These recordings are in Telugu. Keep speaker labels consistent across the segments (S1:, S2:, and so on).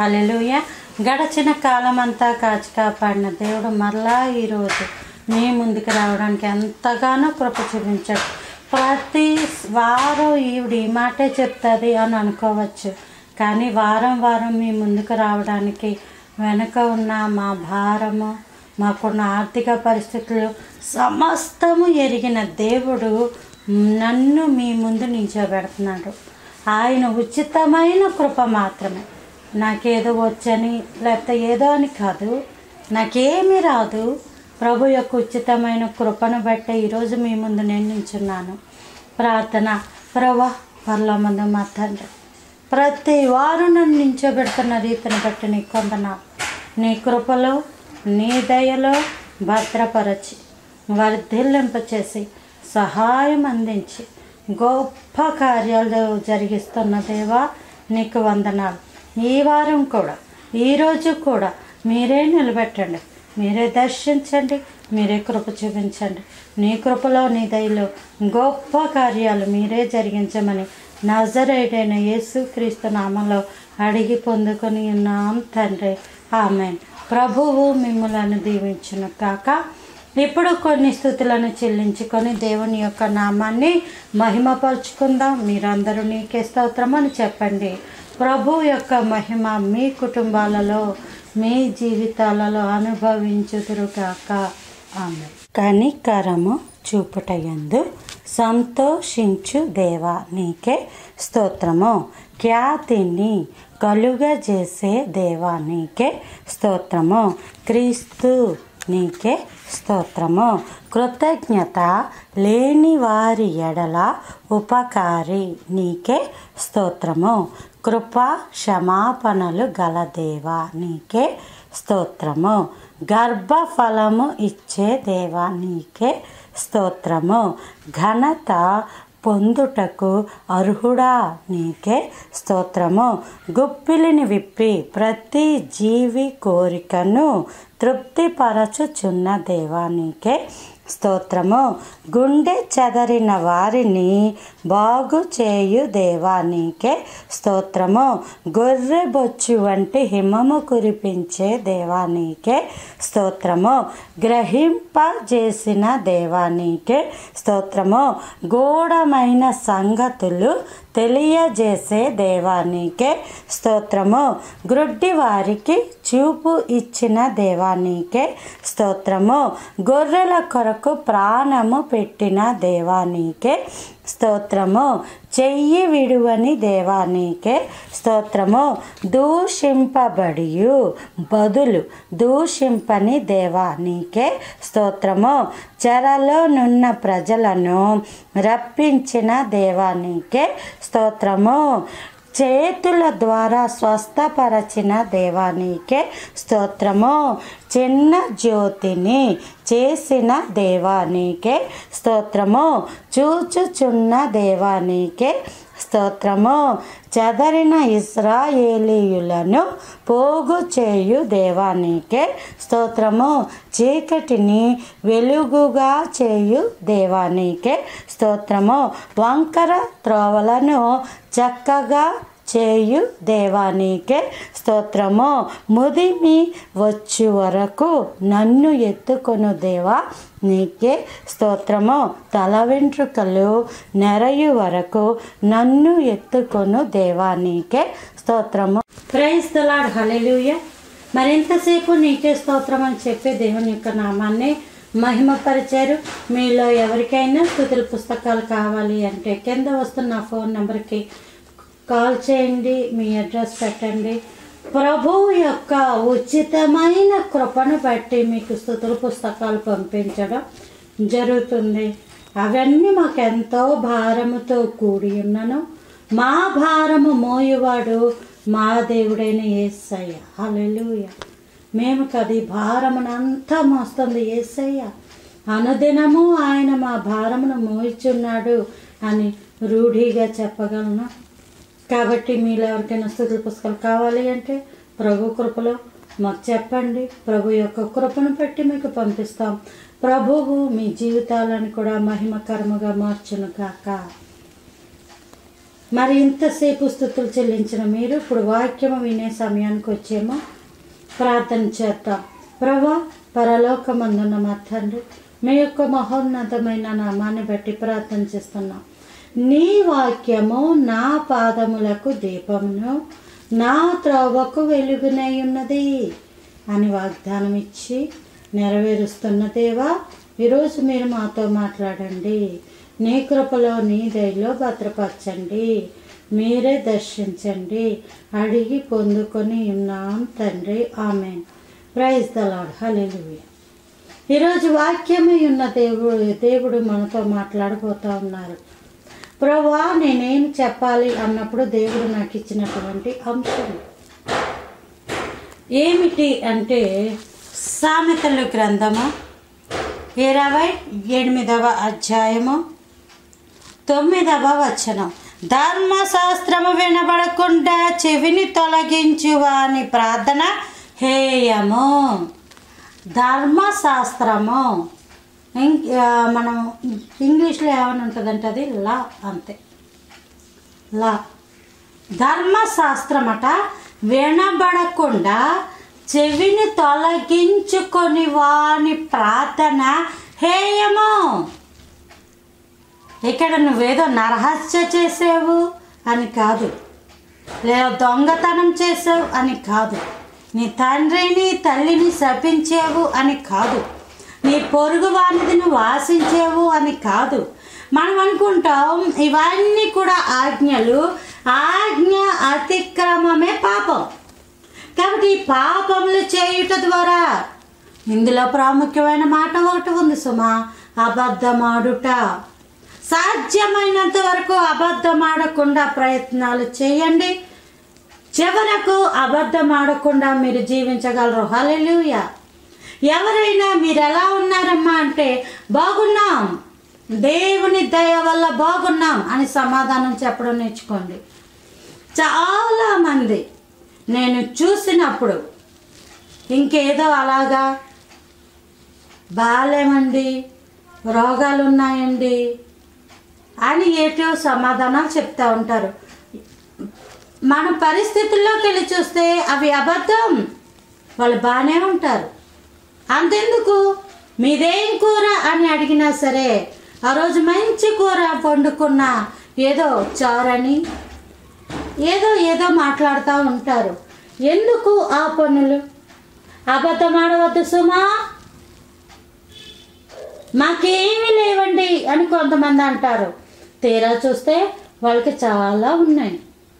S1: హల్లెలూయ గడచిన కాలం అంతా కాచి కాపాడిన దేవుడు మరలా ఈరోజు మీ ముందుకు రావడానికి ఎంతగానో కృప చూపించాడు ప్రతి వారం ఈవిడ ఈ మాటే చెప్తుంది అని అనుకోవచ్చు కానీ వారం వారం మీ ముందుకు రావడానికి వెనక ఉన్న మా భారము మాకున్న ఆర్థిక పరిస్థితులు సమస్తము ఎరిగిన దేవుడు నన్ను మీ ముందు నిల్చోబెడుతున్నాడు ఆయన ఉచితమైన కృప మాత్రమే నాకేదో వచ్చని లేకపోతే ఏదో అని కాదు నాకేమీ రాదు ప్రభు యొక్క ఉచితమైన కృపను బట్టి ఈరోజు మీ ముందు నేను నించున్నాను ప్రార్థన ప్రభా పర్లో మందు మా తండ్రి ప్రతి వారు నన్ను నించోబెడుతున్న రీతిని బట్టి నీ కొందనా నీ కృపలో నీ దయలో భద్రపరచి వర్ధిల్లింప చేసి సహాయం అందించి గొప్ప కార్యాలు జరిగిస్తున్న దేవా నీకు వందనాలు ఈ వారం కూడా ఈరోజు కూడా మీరే నిలబెట్టండి మీరే దర్శించండి మీరే కృప చూపించండి నీ కృపలో నీ దయలో గొప్ప కార్యాలు మీరే జరిగించమని నజరేడైన యేసు క్రీస్తు నామంలో అడిగి పొందుకొని ఉన్నాం తండ్రి ఆమె ప్రభువు మిమ్మలను దీవించును కాక ఇప్పుడు కొన్ని స్థుతులను చెల్లించుకొని దేవుని యొక్క నామాన్ని మహిమపరుచుకుందాం మీరందరూ నీకే స్తోత్రం అని చెప్పండి ప్రభు యొక్క మహిమ మీ కుటుంబాలలో మీ జీవితాలలో అనుభవించుదురు కాక ఆమె కనికరము చూపుటయందు సంతోషించు దేవా నీకే స్తోత్రము ఖ్యాతిని కలుగజేసే దేవా నీకే స్తోత్రము క్రీస్తు నీకే స్తోత్రము కృతజ్ఞత లేని వారి ఎడల ఉపకారి నీకే స్తోత్రము కృపా క్షమాపణలు గల దేవా నీకే స్తోత్రము గర్భఫలము ఇచ్చే దేవా నీకే స్తోత్రము ఘనత పొందుటకు అర్హుడా నీకే స్తోత్రము గుప్పిలిని విప్పి ప్రతి జీవి కోరికను తృప్తిపరచుచున్న దేవా నీకే స్తోత్రము గుండె చెదరిన వారిని బాగు చేయు దేవానికే స్తోత్రము గొర్రె బొచ్చు వంటి హిమము కురిపించే దేవానికే స్తోత్రము గ్రహింపజేసిన దేవానికే స్తోత్రము గూఢమైన సంగతులు తెలియజేసే దేవానికే స్తోత్రము గ్రుడ్డి వారికి చూపు ఇచ్చిన దేవానికే స్తోత్రము గొర్రెల కొరకు ప్రాణము పెట్టిన దేవానికే స్తోత్రము చెయ్యి విడువని దేవానికే స్తోత్రము దూషింపబడియు బదులు దూషింపని దేవానికే స్తోత్రము చెరలో నున్న ప్రజలను రప్పించిన దేవానికే స్తోత్రము చేతుల ద్వారా స్వస్థపరచిన దేవానికే స్తోత్రము చిన్న జ్యోతిని చేసిన దేవానికే స్తోత్రము చూచుచున్న దేవానికే స్తోత్రము చెదరిన ఇస్రాయేలీయులను పోగు చేయు దేవానికే స్తోత్రము చీకటిని వెలుగుగా చేయు దేవానికే స్తోత్రము వంకర త్రోవలను చక్కగా చేయు దేవానికే స్తోత్రము ముదిమి వచ్చు వరకు నన్ను ఎత్తుకొను దేవా నీకే స్తోత్రము తల వెంట్రుకలు నెరయు వరకు నన్ను ఎత్తుకొను దేవా నీకే స్తోత్రము ప్రైజ్ దలాడ్ హలెలుయ మరింతసేపు నీకే స్తోత్రం అని చెప్పి దేవుని యొక్క నామాన్ని మహిమపరిచారు మీలో ఎవరికైనా స్థుతుల పుస్తకాలు కావాలి అంటే కింద వస్తున్న ఫోన్ నెంబర్కి కాల్ చేయండి మీ అడ్రస్ పెట్టండి ప్రభు యొక్క ఉచితమైన కృపను బట్టి మీకు స్థుతుల పుస్తకాలు పంపించడం జరుగుతుంది అవన్నీ మాకు ఎంతో భారముతో కూడి ఉన్నను మా భారము మోయువాడు మా దేవుడైన ఏసయ్య హల్లెలూయ మేము కది భారమునంతా మోస్తుంది ఏసయ్య అనుదినము ఆయన మా భారమును మోయిచున్నాడు అని రూఢిగా చెప్పగలను కాబట్టి మీలో ఎవరికైనా స్థుతుల పుస్తకాలు కావాలి అంటే ప్రభు కృపలో మాకు చెప్పండి ప్రభు యొక్క కృపను బట్టి మీకు పంపిస్తాం ప్రభువు మీ జీవితాలను కూడా మహిమకరముగా మార్చును కాక మరి ఇంతసేపు స్థుతులు చెల్లించిన మీరు ఇప్పుడు వాక్యము వినే సమయానికి వచ్చేమో ప్రార్థన చేద్దాం ప్రభా పరలోకమందున్న మా తండ్రి మీ యొక్క మహోన్నతమైన నామాన్ని బట్టి ప్రార్థన చేస్తున్నాం నీ వాక్యము నా పాదములకు దీపమును నా త్రోవకు వెలుగునై ఉన్నది అని వాగ్దానం ఇచ్చి నెరవేరుస్తున్న దేవా ఈరోజు మీరు మాతో మాట్లాడండి నీ కృపలో నీ దయలో భద్రపరచండి మీరే దర్శించండి అడిగి పొందుకొని ఉన్నాం తండ్రి ఆమె ప్రైజ్ ద లాడ్ హల్లెలూయా ఈరోజు వాక్యమై ఉన్న దేవుడు దేవుడు మనతో మాట్లాడబోతా ఉన్నారు ప్రభా నేనేం చెప్పాలి అన్నప్పుడు దేవుడు నాకు ఇచ్చినటువంటి అంశం ఏమిటి అంటే సామెతల గ్రంథము ఇరవై ఎనిమిదవ అధ్యాయము తొమ్మిదవ వచనం ధర్మశాస్త్రము వినబడకుండా చెవిని తొలగించు వాని ప్రార్థన హేయము ధర్మశాస్త్రము ఇం- ఆ, మనం ఇంగ్లీష్లో ఏమని ఉంటుందంటే అది లా అంతే లా ధర్మశాస్త్రమట వినబడకుండా చెవిని తొలగించుకొని వాని ప్రార్థన హేయము ఇక్కడ నువ్వేదో నరహత్య చేసావు అని కాదు లేదా దొంగతనం చేసావు అని కాదు నీ తండ్రిని తల్లిని శపించావు అని కాదు నీ పొరుగు వానిది నువ్వు ఆశించావు అని కాదు మనం అనుకుంటాం ఇవన్నీ కూడా ఆజ్ఞలు ఆజ్ఞ అతిక్రమమే పాపం కాబట్టి ఈ పాపములు చేయుట ద్వారా ఇందులో ప్రాముఖ్యమైన మాట ఒకటి ఉంది సుమా అబద్ధమాడుట సాధ్యమైనంత వరకు అబద్ధమాడకుండా ప్రయత్నాలు చేయండి చివరకు అబద్ధమాడకుండా మీరు జీవించగలరు హల్లెలూయా ఎవరైనా మీరు ఎలా ఉన్నారమ్మా అంటే బాగున్నాం దేవుని దయ వల్ల బాగున్నాం అని సమాధానం చెప్పడం నేర్చుకోండి చాలామంది నేను చూసినప్పుడు ఇంకేదో అలాగా బాగాలేమండి రోగాలు ఉన్నాయండి అని ఏటో సమాధానాలు చెప్తా ఉంటారు మన పరిస్థితుల్లోకి వెళ్ళి చూస్తే అవి అబద్ధం వాళ్ళు బాగానే ఉంటారు అంతెందుకు మీదేం కూర అని అడిగినా సరే ఆ రోజు మంచి కూర వండుకున్న ఏదో చారని ఏదో ఏదో మాట్లాడుతూ ఉంటారు ఎందుకు ఆ పనులు అబద్ధం ఆడవద్దు సుమా మాకేమీ లేవండి అని కొంతమంది అంటారు తీరా చూస్తే వాళ్ళకి చాలా ఉన్నాయి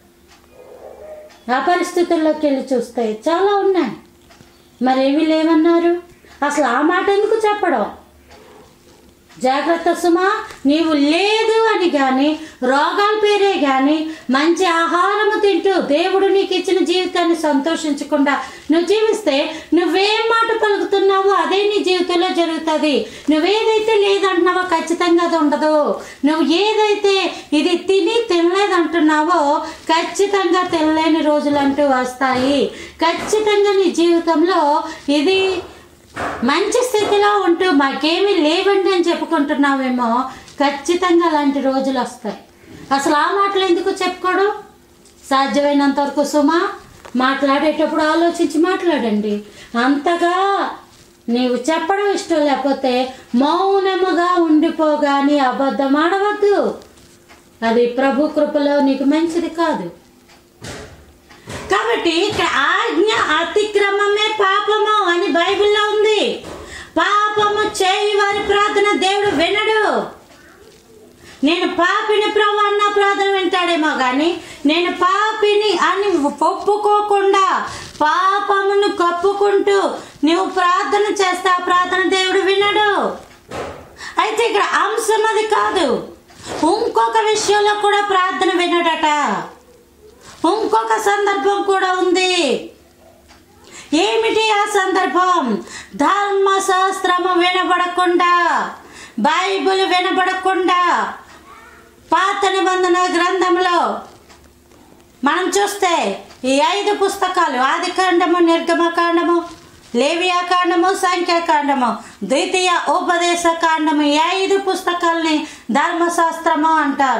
S1: ఆ పరిస్థితుల్లోకి వెళ్ళి చూస్తే చాలా ఉన్నాయి మరేమీ లేవన్నారు అసలు ఆ మాట ఎందుకు చెప్పడం జాగ్రత్త సుమా నీవు లేదు అని కానీ రోగాల పేరే కానీ మంచి ఆహారము తింటూ దేవుడు నీకు ఇచ్చిన జీవితాన్ని సంతోషించకుండా నువ్వు జీవిస్తే నువ్వేం మాట పలుకుతున్నావో అదే నీ జీవితంలో జరుగుతుంది నువ్వేదైతే లేదంటున్నావో ఖచ్చితంగా అది ఉండదు నువ్వు ఏదైతే ఇది తిని తినలేదంటున్నావో ఖచ్చితంగా తినలేని రోజులు అంటూ వస్తాయి ఖచ్చితంగా నీ జీవితంలో ఇది మంచి స్థితిలో ఉంటూ మాకేమీ లేవండి అని చెప్పుకుంటున్నావేమో ఖచ్చితంగా అలాంటి రోజులు వస్తాయి అసలు ఆ మాటలు ఎందుకు చెప్పుకోవడం సాధ్యమైనంత వరకు సుమా మాట్లాడేటప్పుడు ఆలోచించి మాట్లాడండి అంతగా నీవు చెప్పడం ఇష్టం లేకపోతే మౌనముగా ఉండిపోగాని అబద్ధం ఆడవద్దు అది ప్రభు కృపలో నీకు మంచిది కాదు కాబట్టి ఇక్కడ ఆజ్ఞ అతిక్రమమే పాపము అని బైబిల్లో ఉంది పాపము చేయి వారి ప్రార్థన దేవుడు వినడు నేను పాపిని ప్రభు అన్న ప్రార్థన వింటాడేమో కానీ నేను పాపిని అని ఒప్పుకోకుండా పాపమును కప్పుకుంటూ నువ్వు ప్రార్థన చేస్తే ఆ ప్రార్థన దేవుడు వినడు అయితే ఇక్కడ అంశం అది కాదు ఇంకొక విషయంలో కూడా ప్రార్థన వినడట ఇంకొక సందర్భం కూడా ఉంది ఏమిటి ఆ సందర్భం ధర్మశాస్త్రము వినబడకుండా బైబిల్ వినబడకుండా పాత నిబంధన గ్రంథంలో మనం చూస్తే ఈ ఐదు పుస్తకాలు ఆదికాండము నిర్గమకాండము లేవియాకాండము సంఖ్యాకాండము ద్వితీయ ఉపదేశ కాండము ఈ ఐదు పుస్తకాల్ని ధర్మశాస్త్రము అంటారు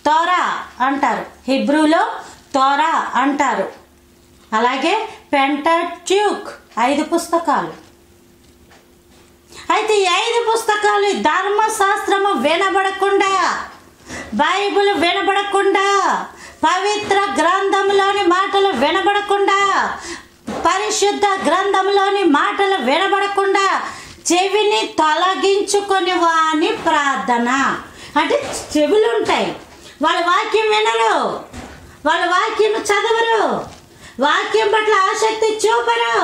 S1: తోరా అంటారు హిబ్రూలో తోరా అంటారు అలాగే పెంటట్యూక్ ఐదు పుస్తకాలు అయితే ఈ ఐదు పుస్తకాలు ఈ ధర్మశాస్త్రము వినబడకుండా బైబిల్ వినబడకుండా పవిత్ర గ్రంథంలోని మాటలు వినబడకుండా పరిశుద్ధ గ్రంథంలోని మాటలు వినబడకుండా చెవిని తొలగించుకొని వాని ప్రార్థన అంటే చెవులు ఉంటాయి వాళ్ళ వాక్యం వినరు వాళ్ళ వాక్యం చదవరు వాక్యం పట్ల ఆసక్తి చూపరు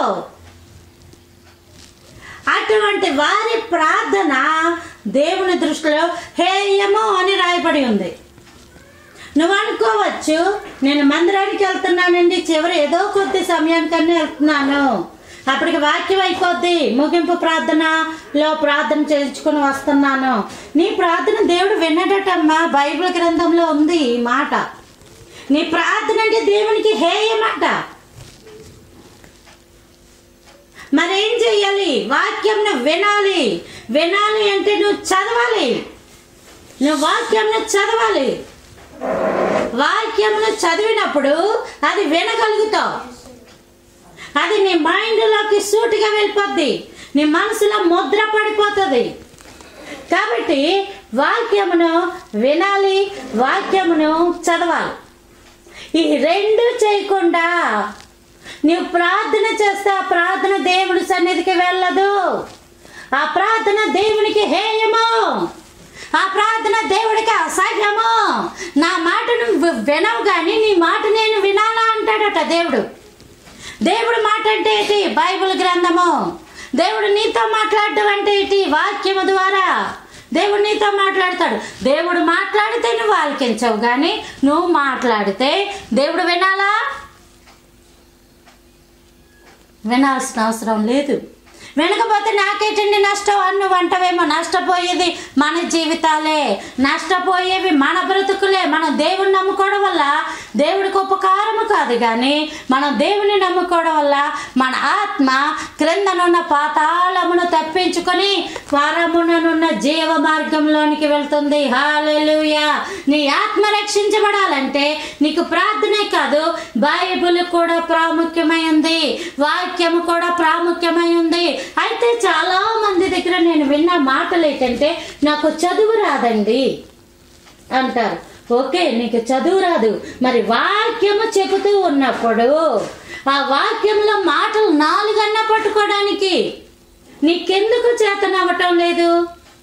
S1: అటువంటి వారి ప్రార్థన దేవుని దృష్టిలో హేయము అని రాయబడి ఉంది నువ్వు అనుకోవచ్చు నేను మందిరానికి వెళ్తున్నానండి చివరి ఏదో కొద్ది సమయానికన్నా వెళ్తున్నాను అప్పటికి వాక్యం అయిపోద్ది ముగింపు ప్రార్థనలో ప్రార్థన చేయించుకొని వస్తున్నాను నీ ప్రార్థన దేవుడు విన్నాడటమ్మా బైబిల్ గ్రంథంలో ఉంది ఈ మాట నీ ప్రార్థన అంటే దేవునికి హేయమాట మరేం చెయ్యాలి వాక్యంను వినాలి వినాలి అంటే నువ్వు చదవాలి నువ్వు వాక్యంను చదవాలి వాక్యంను చదివినప్పుడు అది వినగలుగుతావు అది నీ మైండ్లోకి సూటిగా వెళ్ళిపోద్ది నీ మనసులో ముద్ర పడిపోతుంది కాబట్టి వాక్యమును వినాలి వాక్యమును చదవాలి ఈ రెండు చేయకుండా నీవు ప్రార్థన చేస్తే ఆ ప్రార్థన దేవుడి సన్నిధికి వెళ్ళదు ఆ ప్రార్థన దేవునికి హేయము ఆ ప్రార్థన దేవుడికి అసహ్యము నా మాటను వి- వినవు కానీ నీ మాట నేను వినాలా అంటాడట దేవుడు దేవుడు మాట అంటే ఏంటి బైబిల్ గ్రంథము దేవుడు నీతో మాట్లాడడం అంటే ఏంటి వాక్యము ద్వారా దేవుడు నీతో మాట్లాడతాడు దేవుడు మాట్లాడితే నువ్వు ఆలకించవు కానీ నువ్వు మాట్లాడితే దేవుడు వినాలా వినాల్సిన అవసరం లేదు వినకపోతే నాకేటండి నష్టం అన్ను వంటవేమో నష్టపోయేది మన జీవితాలే నష్టపోయేవి మన బ్రతుకులే మనం దేవుని నమ్ముకోవడం వల్ల దేవుడికి ఉపకారము కాదు కానీ మనం దేవుని నమ్ముకోవడం వల్ల మన ఆత్మ క్రిందనున్న పాతాళమును తప్పించుకొని పరముననున్న జీవ మార్గంలోనికి వెళ్తుంది హాలెలూయా నీ ఆత్మ రక్షించబడాలంటే నీకు ప్రార్థనే కాదు బైబిల్ కూడా ప్రాముఖ్యమైంది వాక్యము కూడా ప్రాముఖ్యమై ఉంది అయితే చాలా మంది దగ్గర నేను విన్న మాటలు ఏంటంటే నాకు చదువు రాదండి అంటారు ఓకే నీకు చదువు రాదు మరి వాక్యము చెబుతూ ఉన్నప్పుడు ఆ వాక్యంలో మాటలు నాలుగన్నా పట్టుకోవడానికి నీకెందుకు చేతనవ్వటం లేదు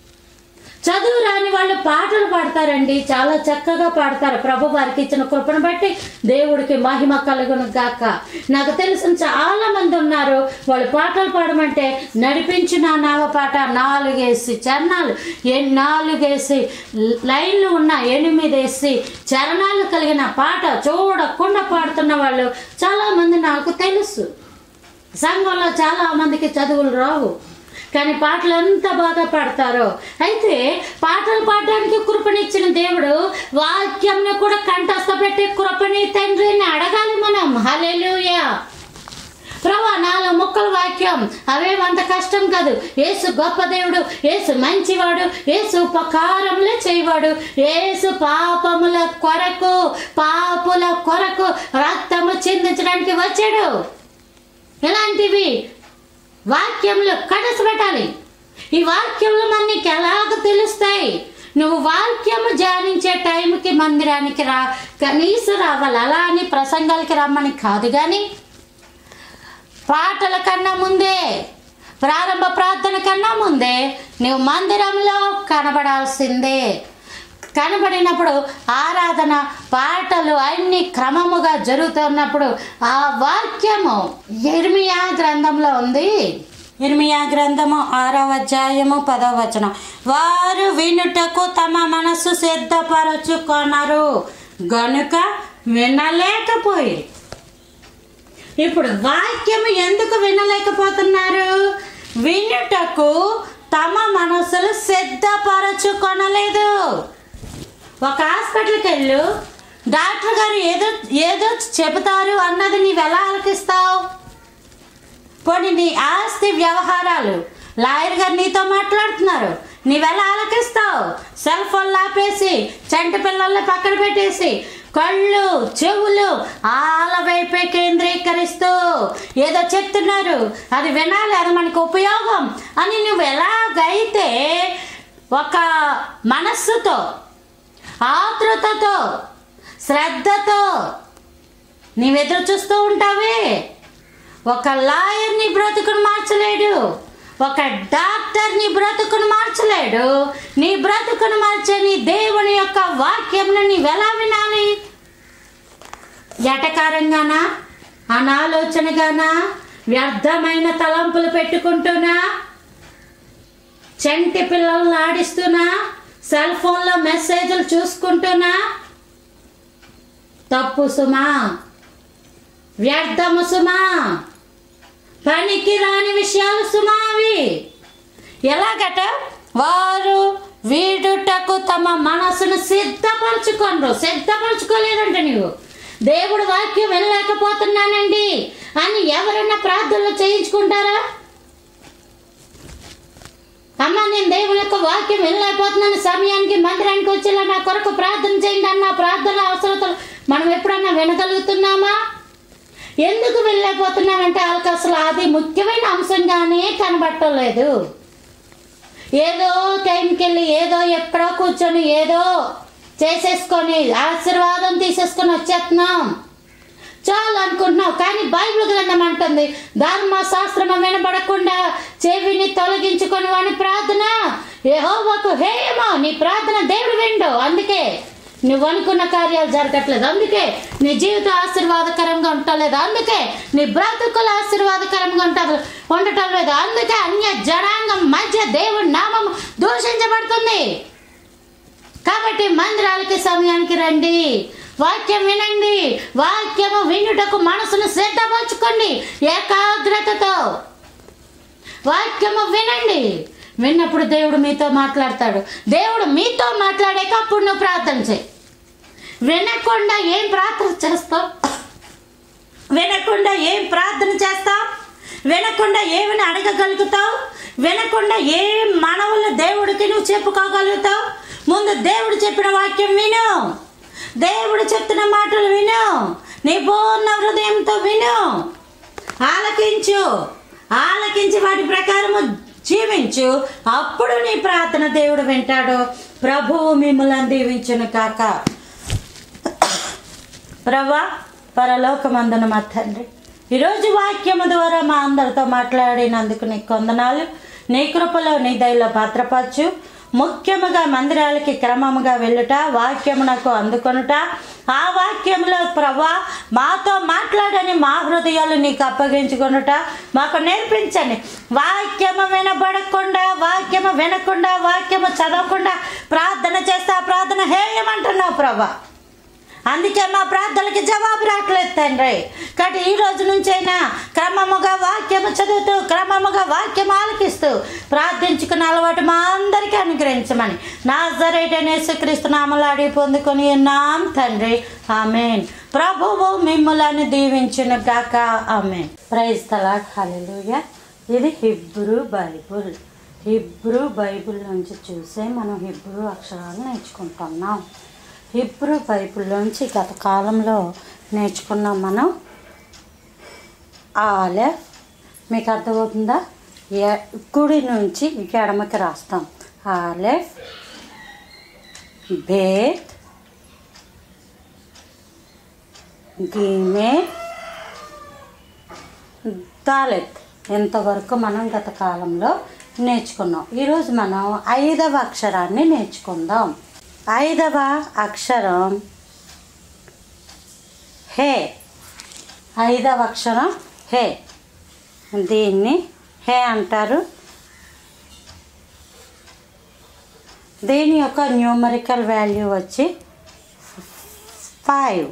S1: చదువు రాని వాళ్ళు పాటలు పాడతారండి చాలా చక్కగా పాడతారు ప్రభు వారికి ఇచ్చిన కృపను బట్టి దేవుడికి మహిమ కలుగును గాక నాకు తెలిసిన చాలా మంది ఉన్నారు వాళ్ళు పాటలు పాడమంటే నడిపించిన నావ పాట నాలుగేసి చరణాలు ఏ నాలుగేసి లైన్లు ఉన్న ఎనిమిదేసి చరణాలు కలిగిన పాట చూడకుండా పాడుతున్న వాళ్ళు చాలా మంది నాకు తెలుసు సంఘంలో చాలా మందికి చదువులు రావు కానీ పాటలు ఎంత బాగా పాడతారో అయితే పాటలు పాడడానికి కృపనిచ్చిన దేవుడు వాక్యంను కూడా కంఠస్థ పెట్టే కృపని తండ్రిని అడగాలి మనం హల్లెలూయా ప్రభా నాలుగు ముక్కల వాక్యం అవేమంత కష్టం కాదు ఏసు గొప్ప దేవుడు ఏసు మంచివాడు ఏసు ఉపకారములే చేయవాడు ఏసు పాపముల కొరకు పాపుల కొరకు రక్తము చిందించడానికి వచ్చాడు ఇలాంటివి వాక్యంలో కడస పెట్టాలి ఈ వాక్యంలో మన నీకు ఎలాగ తెలుస్తాయి నువ్వు వాక్యము ధ్యానించే టైంకి మందిరానికి రా కనీసం రావాలి అలా అని ప్రసంగాలకి రమ్మని కాదు కానీ పాటల కన్నా ముందే ప్రారంభ ప్రార్థన కన్నా ముందే నువ్వు మందిరంలో కనబడాల్సిందే కనబడినప్పుడు ఆరాధన పాటలు అన్ని క్రమముగా జరుగుతున్నప్పుడు ఆ వాక్యము ఇర్మియా గ్రంథంలో ఉంది ఇర్మియా గ్రంథము ఆరవ అధ్యాయము పదవ వచనం వారు వినుటకు తమ మనసు సిద్ధపరచుకొనరు గనుక వినలేకపోయి ఇప్పుడు వాక్యము ఎందుకు వినలేకపోతున్నారు వినుటకు తమ మనసులు సిద్ధపరచుకొనలేదు ఒక హాస్పిటల్కి వెళ్ళు డాక్టర్ గారు ఏదో ఏదో చెబుతారు అన్నది నీవు ఎలా ఆలకిస్తావు పోనీ నీ ఆస్తి వ్యవహారాలు లాయర్ గారు నీతో మాట్లాడుతున్నారు నీవెలా ఆలకిస్తావు సెల్ ఫోన్లు ఆపేసి చంటి పిల్లల్ని పక్కన పెట్టేసి కళ్ళు చెవులు ఆల వైపే కేంద్రీకరిస్తూ ఏదో చెప్తున్నారు అది వినాలి అది మనకు ఉపయోగం అని నువ్వు ఎలాగైతే ఒక మనస్సుతో ఆతృతతో శ్రద్ధతో నీవెదురు చూస్తూ ఉంటావే ఒక లాయర్ నీ బ్రతుకును మార్చలేడు ఒక డాక్టర్ నీ బ్రతుకును మార్చలేడు నీ బ్రతుకును మార్చే నీ దేవుని యొక్క వాక్యంను నీవెలా వినాలి ఎటకారంగానా అనాలోచనగానా వ్యర్థమైన తలంపులు పెట్టుకుంటూనా చంటి పిల్లల్ని ఆడిస్తున్నా సెల్ ఫోన్లో మెసేజ్లు చూసుకుంటున్నా తప్పు సుమా వ్యర్థము సుమా పనికి రాని విషయాలు సుమా అవి ఎలాగట వారు వీడుటకు తమ మనసును సిద్ధపరచుకోండ్రు సిద్ధపరచుకోలేదంట నీవు దేవుడు వాక్యం వెళ్ళలేకపోతున్నానండి అని ఎవరన్నా ప్రార్థనలు చేయించుకుంటారా అమ్మ నేను దేవుని యొక్క వాక్యం వెళ్ళలేకపోతున్నాను సమయానికి మందిరానికి వచ్చేలా నా కొరకు ప్రార్థన చేయండి అన్న ప్రార్థన అవసరతలు మనం ఎప్పుడన్నా వినగలుగుతున్నామా ఎందుకు వెళ్ళలేకపోతున్నామంటే వాళ్ళకి అసలు అది ముఖ్యమైన అంశంగానే కనబట్టలేదు ఏదో టైంకి వెళ్ళి ఏదో ఎక్కడో కూర్చొని ఏదో చేసేసుకొని ఆశీర్వాదం తీసేసుకొని వచ్చేస్తున్నాం చాలు అనుకుంటున్నావు కానీ బైబిల్ గ్రంథం అంటుంది ధర్మశాస్త్రం వినబడకుండా చెవిని తొలగించుకొని వాని ప్రార్థన యెహోవాకు హేయమో నీ ప్రార్థన దేవుడు విండు అందుకే నువ్వు అనుకున్న కార్యాలు జరగట్లేదు అందుకే నీ జీవితం ఆశీర్వాదకరంగా ఉండలేదు అందుకే నీ బ్రతుకులు ఆశీర్వాదకరంగా ఉంటారు ఉండటం లేదు అందుకే అన్య జనాంగం మధ్య దేవుడి నామం దూషించబడుతుంది కాబట్టి మందిరాలకి సమయానికి రండి వాక్యం వినండి వాక్యము వినుటకు మనసును సిద్ధపరచుకోండి ఏకాగ్రతతో వాక్యము వినండి విన్నప్పుడు దేవుడు మీతో మాట్లాడతాడు దేవుడు మీతో మాట్లాడాక అప్పుడు నువ్వు ప్రార్థన చేయి వినకుండా ఏం ప్రార్థన చేస్తావు వినకుండా ఏం ప్రార్థన చేస్తావు వినకుండా ఏమని అడగగలుగుతావు వినకుండా ఏ మనవులు దేవుడికి నువ్వు చెప్పుకోగలుగుతావు ముందు దేవుడు చెప్పిన వాక్యం విను దేవుడు చెప్తున్న మాటలు విను నీ పూర్ణ హృదయంతో విను ఆలకించు ఆలకించి వాటి ప్రకారము జీవించు అప్పుడు నీ ప్రార్థన దేవుడు వింటాడు ప్రభువు మిమ్మల్ని దీవించును కాక ప్రభా పరలోకమందున మా తండ్రి ఈరోజు వాక్యము ద్వారా మా అందరితో మాట్లాడినందుకు నీ కొందనాలు నీ కృపలో నీ దయలో భద్రపరచు ముఖ్యముగా మందిరాలకి క్రమముగా వెళ్ళుట వాక్యమునకు అందుకొనుట ఆ వాక్యంలో ప్రభా మాతో మాట్లాడని మా హృదయాలు నీకు అప్పగించుకొనుట మాకు నేర్పించండి వాక్యము వినబడకుండా వాక్యము వినకుండా వాక్యము చదవకుండా ప్రార్థన చేస్తే ఆ ప్రార్థన హేయమంటున్నావు ప్రభా అందుకే మా ప్రార్థనలకి జవాబు రావట్లేదు తండ్రి కాబట్టి ఈ రోజు నుంచైనా క్రమముగా వాక్యము చదువుతూ క్రమముగా వాక్యం ఆలకిస్తూ ప్రార్థించుకున్న అలవాటు మా అందరికీ అనుగ్రహించమని నా జరైటైన యేసుక్రీస్తు నామలు అడిగి పొందుకొని ఉన్నాం తండ్రి ఆమెన్ ప్రభువు మిమ్ములను దీవించును గాక ఆమెన్ ప్రైజ్ తలాడ్ హల్లెలూయా ఇది హిబ్రూ బైబుల్ హిబ్రూ బైబుల్ నుంచి చూసే మనం హిబ్రూ అక్షరాలు నేర్చుకుంటున్నాం హిబ్రూ బైబిల్లోంచి గత కాలంలో నేర్చుకున్నాం మనం ఆలె మీకు అర్థమవుతుందా ఎ- కుడి నుంచి ఎడమకి రాస్తాం ఆలెఫ్ బేత్ గీమే దాలెత్ ఇంతవరకు మనం గత కాలంలో నేర్చుకున్నాం ఈరోజు మనం ఐదవ అక్షరాన్ని నేర్చుకుందాం ఐదవ అక్షరం హే ఐదవ అక్షరం హే దీన్ని హే అంటారు దీని యొక్క న్యూమరికల్ వాల్యూ వచ్చి ఫైవ్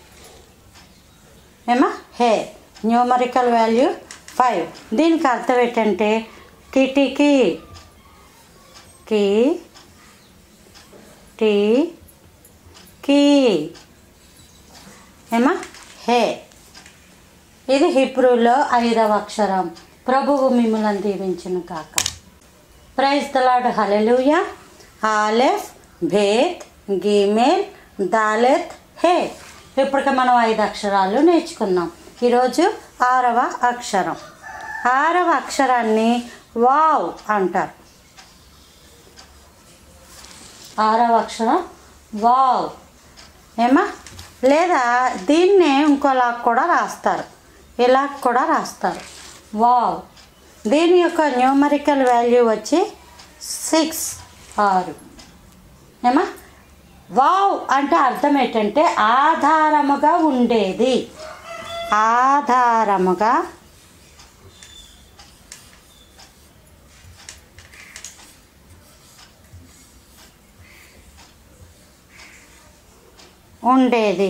S1: ఏమా హే న్యూమరికల్ వాల్యూ ఫైవ్ దీనికి అర్థం ఏంటంటే కిటికీ కి టీ కీ ఏమా హే ఇది హిబ్రూలో ఐదవ అక్షరం ప్రభువు మిమ్మల్ని దీవించును కాక ప్రైజ్ తలాడ్ హలెలుయ ఆలెఫ్ భేత్ గీమేల్ దాలెత్ హే ఇప్పటికి మనం ఐదు అక్షరాలు నేర్చుకున్నాం ఈరోజు ఆరవ అక్షరం ఆరవ అక్షరాన్ని వావ్ అంటారు ఆరవ అక్షరం వావ్ ఏమా లేదా దీన్నే ఇంకోలా కూడా రాస్తారు ఇలా కూడా రాస్తారు వావ్ దీని యొక్క న్యూమరికల్ వాల్యూ వచ్చి సిక్స్ ఆరు ఏమా వావ్ అంటే అర్థం ఏంటంటే ఆధారముగా ఉండేది ఆధారముగా ఉండేది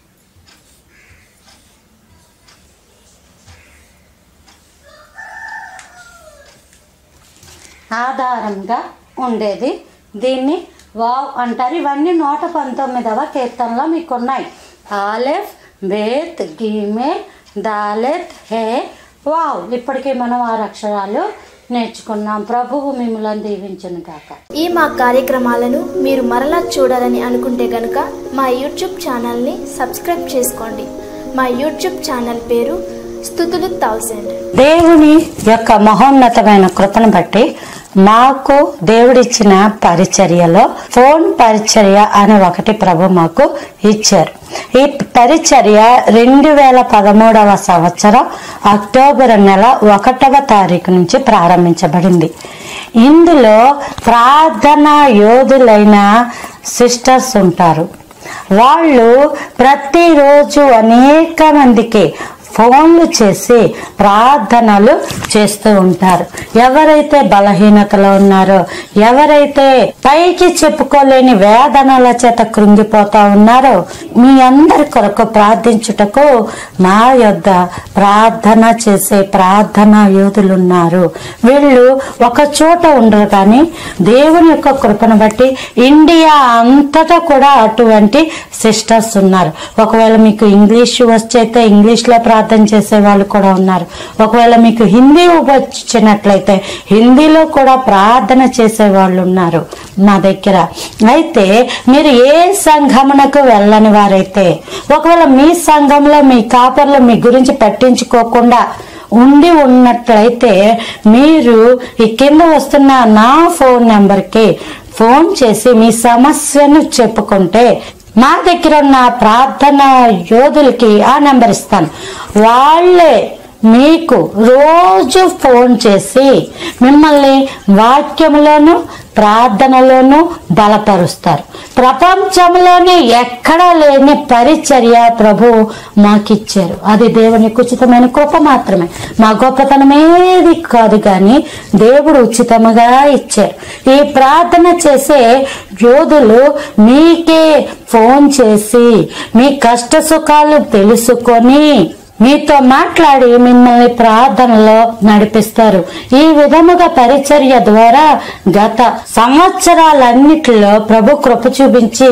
S1: ఆధారంగా ఉండేది దీన్ని వావ్ అంటారు ఇవన్నీ నూట పంతొమ్మిదవ కీర్తనలో మీకు ఉన్నాయి ఆలెఫ్ బేత్ గీమే దాలెత్ హే వావ్ ఇప్పటికీ మనం ఆరు అక్షరాలు నేర్చుకున్నాం ప్రభువు మిమ్మల్ని దీవించను కాక
S2: ఈ మా కార్యక్రమాలను మీరు మరలా చూడాలని అనుకుంటే గనుక మా యూట్యూబ్ ఛానల్ని సబ్స్క్రైబ్ చేసుకోండి మా యూట్యూబ్ ఛానల్ పేరు స్థుతులు థౌసండ్
S1: దేవుని యొక్క మహోన్నతమైన కృపను బట్టి మాకు దేవుడిచ్చిన పరిచర్యలో ఫోన్ పరిచర్య అనే ఒకటి ప్రభు మాకు ఇచ్చారు ఈ పరిచర్య రెండు వేల పదమూడవ సంవత్సరం అక్టోబర్ నెల ఒకటవ తారీఖు నుంచి ప్రారంభించబడింది ఇందులో ప్రార్థనా యోధులైన సిస్టర్స్ ఉంటారు వాళ్ళు ప్రతిరోజు అనేక మందికి ఫోన్లు చేసి ప్రార్థనలు చేస్తూ ఉంటారు ఎవరైతే బలహీనతలో ఉన్నారో ఎవరైతే పైకి చెప్పుకోలేని వేదనల చేత కృంగిపోతా ఉన్నారో మీ అందరి కొరకు ప్రార్థించుటకు మా యొద్ద ప్రార్థన చేసే ప్రార్థనా యోధులు ఉన్నారు వీళ్ళు ఒక చోట ఉండరు కానీ దేవుని యొక్క కృపను బట్టి ఇండియా అంతటా కూడా అటువంటి సిస్టర్స్ ఉన్నారు ఒకవేళ మీకు ఇంగ్లీష్ వచ్చైతే ఇంగ్లీష్ లో ప్రార్థన చేసే వాళ్ళు కూడా ఉన్నారు ఒకవేళ మీకు హిందీ వచ్చినట్లయితే హిందీలో కూడా ప్రార్థన చేసే వాళ్ళు ఉన్నారు నా దగ్గర అయితే మీరు ఏ సంఘమునకు వెళ్ళని వారైతే ఒకవేళ మీ సంఘంలో మీ కాపర్లు మీ గురించి పట్టించుకోకుండా ఉండి ఉన్నట్లయితే మీరు ఈ కింద వస్తున్న నా ఫోన్ నెంబర్కి ఫోన్ చేసి మీ సమస్యను చెప్పుకుంటే మా దగ్గర ఉన్న ప్రార్థన యోధులకి ఆ నెంబర్ ఇస్తాను వాళ్ళే మీకు రోజు ఫోన్ చేసి మిమ్మల్ని వాక్యంలోను ప్రార్థనలోను బలపరుస్తారు ప్రపంచంలోనే ఎక్కడా లేని పరిచర్య ప్రభు మాకిచ్చారు అది దేవుని ఉచితమైన కృప మాత్రమే మా గొప్పతనం ఏది కాదు కానీ దేవుడు ఉచితముగా ఇచ్చారు ఈ ప్రార్థన చేసే యోధులు మీకే ఫోన్ చేసి మీ కష్ట సుఖాలు తెలుసుకొని మీతో మాట్లాడి మిమ్మల్ని ప్రార్థనలో నడిపిస్తారు ఈ విధముగా పరిచర్య ద్వారా గత సంవత్సరాలన్నిటిలో ప్రభు కృప చూపించి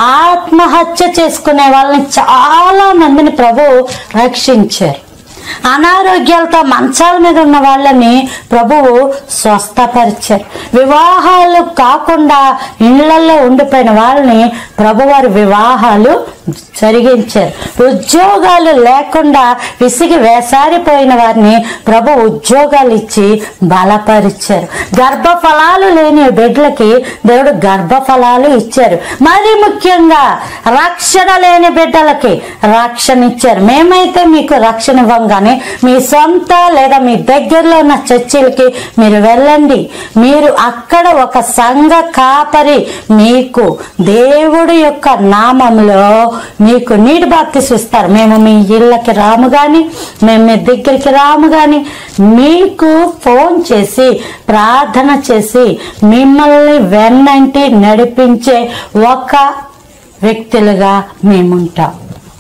S1: ఆత్మహత్య చేసుకునే వాళ్ళని చాలా మందిని ప్రభు రక్షించారు అనారోగ్యాలతో మంచాల మీద ఉన్న వాళ్ళని ప్రభువు స్వస్థపరిచారు వివాహాలు కాకుండా ఇళ్లలో ఉండిపోయిన వాళ్ళని ప్రభువారి వివాహాలు జరిగించారు ఉద్యోగాలు లేకుండా విసిగి వేసారిపోయిన వారిని ప్రభు ఉద్యోగాలు ఇచ్చి బలపరిచారు గర్భఫలాలు లేని బిడ్డలకి దేవుడు గర్భఫలాలు ఇచ్చారు మరి ముఖ్యంగా రక్షణ లేని బిడ్డలకి రక్షణ ఇచ్చారు మేమైతే మీకు రక్షణ ఇవ్వంగానే మీ సొంత లేదా మీ దగ్గరలో ఉన్న చర్చిలకి మీరు వెళ్ళండి మీరు అక్కడ ఒక సంఘ కాపరి మీకు దేవుడి యొక్క నామంలో మీకు నీటి బాప్తిస్ ఇస్తారు మేము మీ ఇళ్ళకి రాము గాని మేము మీ దగ్గరికి రాము గాని మీకు ఫోన్ చేసి ప్రార్థన చేసి మిమ్మల్ని వెన్నంటి నడిపించే ఒక వ్యక్తులుగా మేముంటాం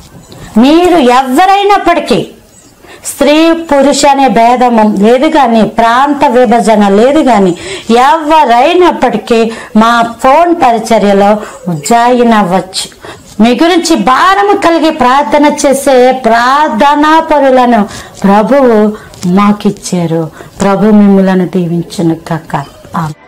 S1: మీరు ఎవరైనప్పటికీ స్త్రీ పురుష అనే భేదము లేదు కానీ ప్రాంత విభజన లేదు కానీ ఎవరైనప్పటికీ మా ఫోన్ పరిచర్యలో జాయిన్ అవ్వచ్చు మీ గురించి భారము కలిగి ప్రార్థన చేసే ప్రార్థనా పరులను ప్రభువు మాకిచ్చారు ప్రభు మిమ్మలను దీవించును కాక ఆమె